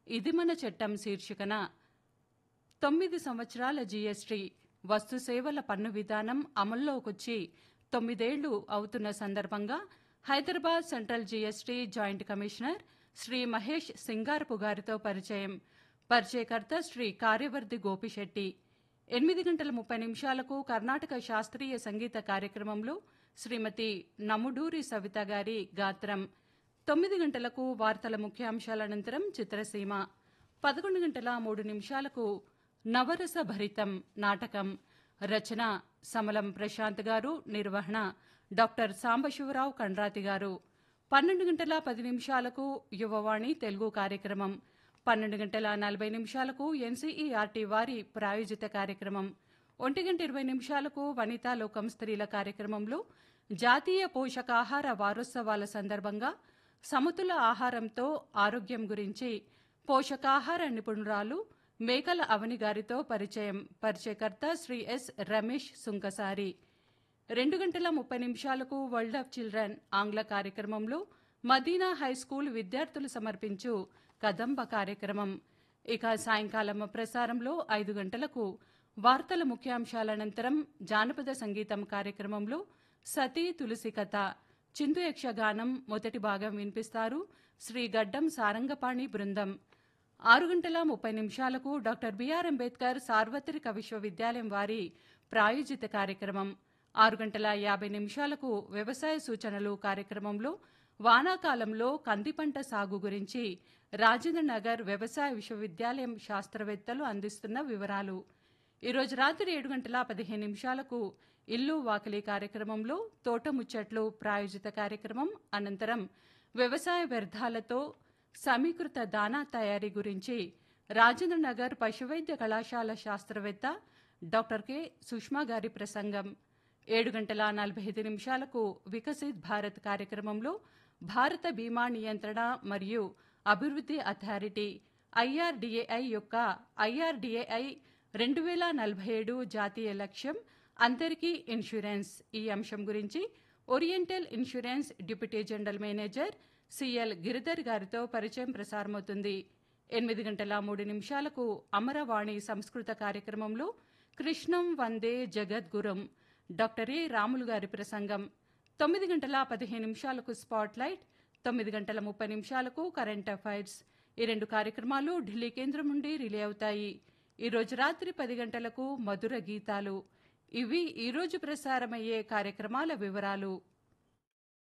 ఇది మన చట్టం శీర్షికన తొమ్మిది సంవత్సరాల జీఎస్టీ వస్తు సేవల పన్ను విధానం అమల్లోకొచ్చి తొమ్మిదేళ్లు అవుతున్న సందర్భంగా Hyderabad central GST joint commissioner Shri Mahesh Singarapu గారితో పరిచయం పరిచయకర్త శ్రీ కార్యవర్ధి గోపిశెట్టి ఎనిమిది గంటల ముప్పై నిమిషాలకు కర్ణాటక శాస్త్రీయ సంగీత కార్యక్రమంలో శ్రీమతి నముడూరి సవిత గారి గాత్రం తొమ్మిది గంటలకు వార్తల ముఖ్యాంశాల అనంతరం చిత్రసీమ పదకొండు గంటల మూడు నిమిషాలకు నవరస భరితం నాటకం రచన సమలం ప్రశాంత్ గారు నిర్వహణ డాక్టర్ సాంబశివరావు కండ్రాతి గారు పన్నెండు గంటల పది నిమిషాలకు యువవాణి తెలుగు కార్యక్రమం పన్నెండు గంటల నలభై నిమిషాలకు ఎన్సీఈఆర్టీ వారి ప్రాయోజిత కార్యక్రమం ఒంటి గంట ఇరవై నిమిషాలకు వనితా లోకం స్త్రీల కార్యక్రమంలో జాతీయ పోషకాహార వారోత్సవాల సందర్భంగా సమతుల ఆహారంతో ఆరోగ్యం గురించి పోషకాహార నిపుణురాలు మేకల అవని గారితో పరిచయం పరిచయకర్త శ్రీ ఎస్ రమేష్ సుంకసారి రెండు గంటల ముప్పై నిమిషాలకు వరల్డ్ ఆఫ్ చిల్డ్రన్ ఆంగ్ల కార్యక్రమంలో మదీనా హైస్కూల్ విద్యార్థులు సమర్పించు కదంబ కార్యక్రమం ఇక సాయంకాలం ప్రసారంలో ఐదు గంటలకు వార్తల ముఖ్యాంశాల అనంతరం జానపద సంగీతం కార్యక్రమంలో సతీ తులసి కథ చిందు యక్షగానం మొదటి భాగం వినిపిస్తారు శ్రీ గడ్డం సారంగపాణి బృందం ఆరు గంటల ముప్పై నిమిషాలకు డాక్టర్ బిఆర్ అంబేద్కర్ సార్వత్రిక విశ్వవిద్యాలయం వారి ప్రాయోజిత కార్యక్రమం ఆరు గంటల యాభై నిమిషాలకు వ్యవసాయ సూచనలు కార్యక్రమంలో వానాకాలంలో కంది పంట సాగు గురించి రాజేంద్ర నగర్ వ్యవసాయ విశ్వవిద్యాలయం శాస్త్రవేత్తలు అందిస్తున్న వివరాలు ఈరోజు రాత్రి ఏడు గంటల పదిహేను నిమిషాలకు ఇల్లు వాకిలి కార్యక్రమంలో తోట ముచ్చట్లు ప్రాయోజిత కార్యక్రమం అనంతరం వ్యవసాయ వ్యర్థాలతో సమీకృత దానా తయారీ గురించి రాజేంద్ర నగర్ పశువైద్య కళాశాల శాస్త్రవేత్త డాక్టర్ కె సుష్మా గారి ప్రసంగం ఏడు గంటల నలభై ఐదు నిమిషాలకు వికసిత్ భారత్ కార్యక్రమంలో భారత బీమా నియంత్రణ మరియు అభివృద్ధి అథారిటీ ఐఆర్డీఏఐ యొక్క ఐఆర్డీఏఐ రెండు వేల నలభై ఏడు జాతీయ లక్ష్యం అందరికీ ఇన్సూరెన్స్ ఈ అంశం గురించి oriental insurance deputy general manager C గిరిధర్ గారితో పరిచయం ప్రసారమవుతుంది ఎనిమిది గంటల మూడు నిమిషాలకు అమరవాణి సంస్కృత కార్యక్రమంలో కృష్ణం వందే జగద్గురం డాక్టర్ ఏ రాములు గారి ప్రసంగం తొమ్మిది గంటల పదిహేను నిమిషాలకు స్పాట్ లైట్ తొమ్మిది గంటల ముప్పై నిమిషాలకు కరెంట్ అఫైర్స్ ఈ రెండు కార్యక్రమాలు ఢిల్లీ కేంద్రం నుండి రిలే అవుతాయి ఈ రోజు రాత్రి పది గంటలకు మధుర గీతాలు ఇవి ఈ రోజు ప్రసారమయ్యే కార్యక్రమాల వివరాలు